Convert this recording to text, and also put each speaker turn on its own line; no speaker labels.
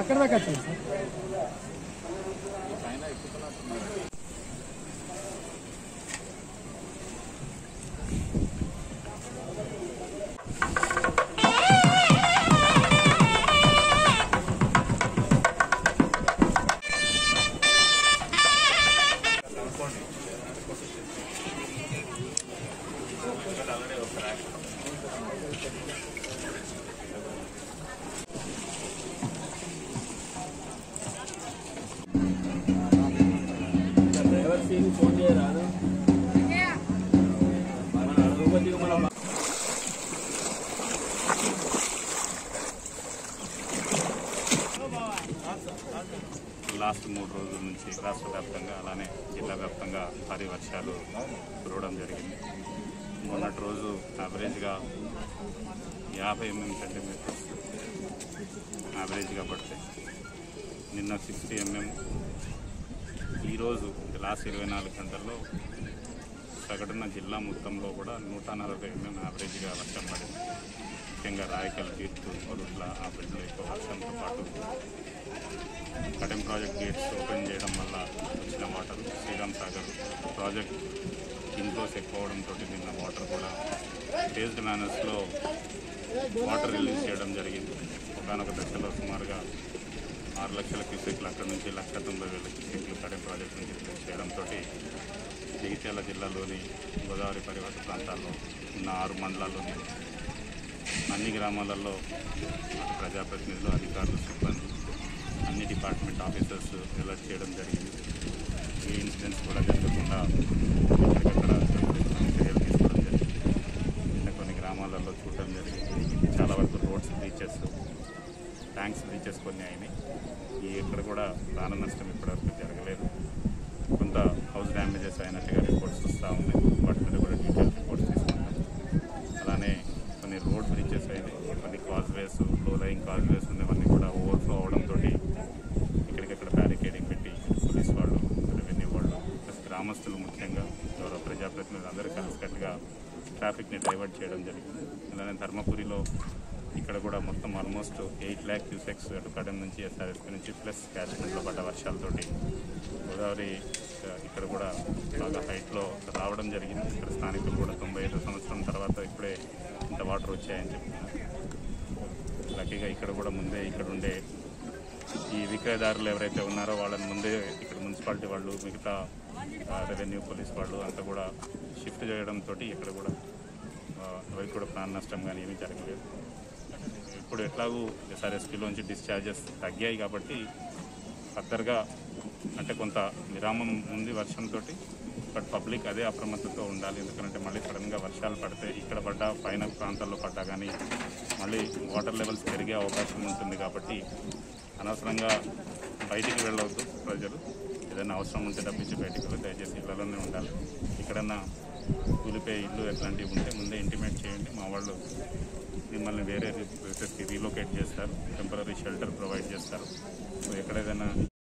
అక్కడ దాకా వచ్చింది సార్
డ్రైవర్ సీన్ ఫోన్ చేయరాదు మన అడుగుపతి మన
లాస్ట్ మూడు రోజుల నుంచి రాష్ట్ర వ్యాప్తంగా అలానే జిల్లా వ్యాప్తంగా భారీ వర్షాలు కురవడం జరిగింది మొన్నటి రోజు యావరేజ్గా యాభై ఎంఎం సెంటీమీటర్స్ యావరేజ్గా పడితే నిన్న సిక్స్టీ ఎంఎం ఈరోజు లాస్ట్ ఇరవై నాలుగు గంటల్లో సగటున జిల్లా మొత్తంలో కూడా నూట నలభై ఎంఎం యావరేజ్గా వర్షం పడింది ముఖ్యంగా రాయకల్ తీర్పు కొరుట్ల ఆ బిడ్డలో ఎక్కువ వర్షంతో పాటు కటెం ప్రాజెక్ట్ గేట్స్ ఓపెన్ చేయడం వల్ల వచ్చిన water Sriram Sagar project inflows ఎక్కువ అవడంతో నిన్న వాటర్ కూడా ఫేజ్డ్ మేనర్స్లో వాటర్ రిలీజ్ చేయడం జరిగింది ఒకనొక దశలో సుమారుగా ఆరు లక్షల క్యూసెక్లు అక్కడ నుంచి లక్ష తొంభై వేల క్యూసెక్లు కడెం ప్రాజెక్ట్ నుంచి రిలీజ్ చేయడంతో జగిత్యాల జిల్లాలోని గోదావరి పరివాహక ప్రాంతాల్లో ఉన్న ఆరు మండలాల్లోని అన్ని గ్రామాలలో అటు ప్రజాప్రతినిధులు అధికారులు సిబ్బంది అన్ని డిపార్ట్మెంట్ ఆఫీసర్స్ అలర్ట్ చేయడం జరిగింది ఏ ఇన్సిడెంట్స్ కూడా జరగకుండా ఎక్కడికక్కడ చర్యలు తీసుకోవడం జరిగింది నిన్న కొన్ని గ్రామాలలో చూడడం జరిగింది చాలా వరకు రోడ్స్ బీచెస్ ట్యాంక్స్ బీచెస్ కొన్ని అయినాయి ఈ ఎక్కడ కూడా ప్రాణ నష్టం ఇప్పటివరకు జరగలేదు కొంత హౌస్ డ్యామేజెస్ అయినట్టుగా రిపోర్ట్స్ వస్తూ ఉన్నాయి వాటి మీద కూడా డీటెయిల్ రిపోర్ట్స్ తీసుకుంటాం అలానే కొన్ని రోడ్ బ్రిడ్జెస్ అయినాయి కొన్ని కాజ్వేస్ లో లైన్ కాజ్వేస్ ఉన్నవన్నీ కూడా ఓవర్ఫ్లో అవడంతో ఇక్కడికక్కడ బ్యారికేడింగ్ పెట్టి పోలీస్ వాళ్ళు రెవెన్యూ వాళ్ళు ప్లస్ గ్రామస్తులు ముఖ్యంగా గౌరవ ప్రజాప్రతినిధులు అందరూ కలిసికట్టుగా ట్రాఫిక్ని డైవర్ట్ చేయడం జరిగింది అలానే ధర్మపురిలో ఇక్కడ కూడా మొత్తం ఆల్మోస్ట్ ఎయిట్ ల్యాక్ క్యూసెక్స్ అటు కడెం నుంచి ఎస్ఆర్ఎస్పీ నుంచి ప్లస్ క్యాచ్మెంట్లో పడ్డ వర్షాలతోటి గోదావరి ఆ, ఇక్కడ కూడా బాగా హైట్లో రావడం జరిగింది ఇక్కడ స్థానికులు కూడా తొంభై ఐదు సంవత్సరం తర్వాత ఇప్పుడే ఇంత వాటర్ వచ్చాయని చెప్తున్నారు లక్కీగా ఇక్కడ కూడా ముందే ఇక్కడ ఉండే ఈ విక్రయదారులు ఎవరైతే ఉన్నారో వాళ్ళని ముందే ఇక్కడ మున్సిపాలిటీ వాళ్ళు మిగతా ఆ, రెవెన్యూ పోలీస్ వాళ్ళు అంతా కూడా షిఫ్ట్ చేయడంతో ఇక్కడ కూడా ఆ, ఎవరికి కూడా ప్రాణ నష్టం కానీ ఏమీ జరగలేదు ఇప్పుడు ఎట్లాగూ ఎస్ఆర్ఎస్పీలోంచి డిశ్చార్జెస్ తగ్గాయి కాబట్టి ఫర్దర్గా అంటే కొంత విరామం ఉంది వర్షంతో బట్ పబ్లిక్ అదే అప్రమత్తతో ఉండాలి ఎందుకంటే మళ్ళీ సడన్గా వర్షాలు పడితే ఇక్కడ పడ్డా పైన ప్రాంతాల్లో పడ్డా కానీ మళ్ళీ వాటర్ లెవెల్స్ పెరిగే అవకాశం ఉంటుంది కాబట్టి అనవసరంగా బయటికి వెళ్ళవద్దు ప్రజలు ఏదైనా అవసరం ఉంటే తప్పించి బయటికి వెళ్ళి దయచేసి ఇళ్లలోనే ఉండాలి ఎక్కడన్నా కూలిపోయే ఇల్లు ఎట్లాంటివి ఉంటే ముందే ఇంటిమేట్ చేయండి మా వాళ్ళు మిమ్మల్ని వేరే ప్లేసెస్కి రీలొకేట్ చేస్తారు టెంపరీ షెల్టర్ ప్రొవైడ్ చేస్తారు సో ఎక్కడేదైనా